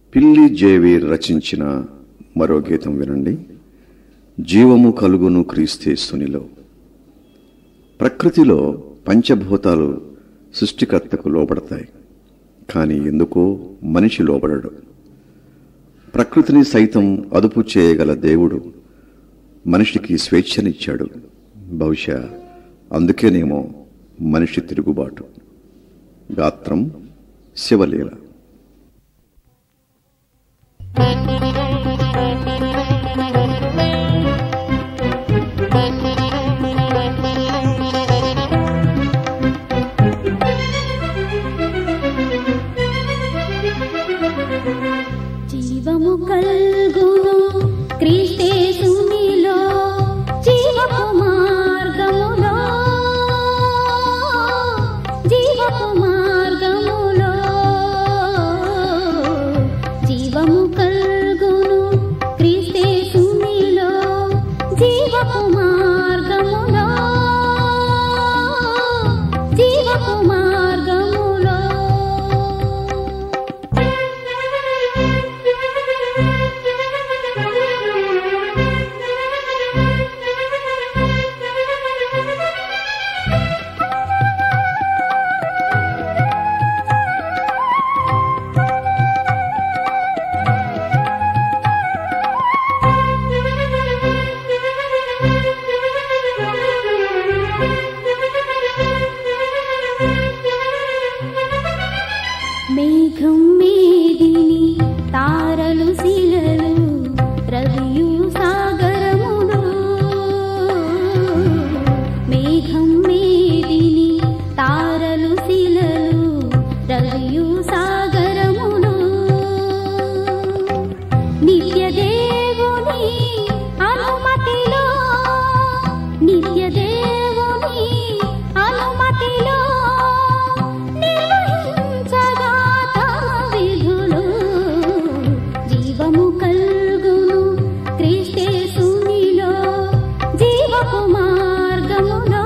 పిల్లి జేవి రచించిన మరో గీతం వినండి జీవము కలుగును క్రీస్తేస్తునిలో ప్రకృతిలో పంచభూతాలు సృష్టికర్తకు లోబడతాయి కానీ ఎందుకో మనిషి లోబడడు ప్రకృతిని సైతం అదుపు చేయగల దేవుడు మనిషికి స్వేచ్ఛనిచ్చాడు బహుశా అందుకేనేమో మనిషి తిరుగుబాటు గాత్రం శివలీల జీవము కల్గును క్రీస్తేసునిలో జీవపు మార్గములో జీవపు మార్గములో జీవము కల్గును క్రీస్తేసునిలో జీవపు మార్గములో జీవపు మార్గములో మేఘం మేదిని తారలు శిలలు రవియు సాగరములు మేఘం మేదిని తారలు శిలలు రవియు సాగరములు నిత్య దేవుని అనుమతిలో నిత్య దేవుని అనుమతిలో నిర్వహించగా తమ విధులు జీవము కల్గును క్రీస్తేసునిలో జీవపు మార్గములో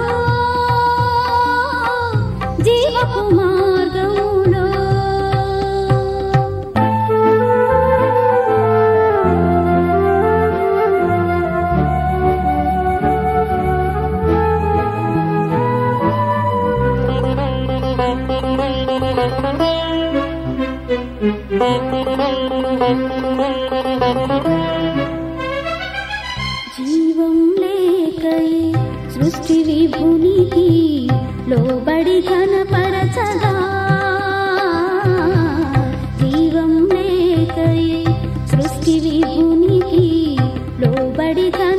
జీవపు మార్గములో జీవం లేకై సృష్టి విభునికి లోబడి ఘనపరచగా జీవం లేకై సృష్టి విభునికి లోబడి ఘన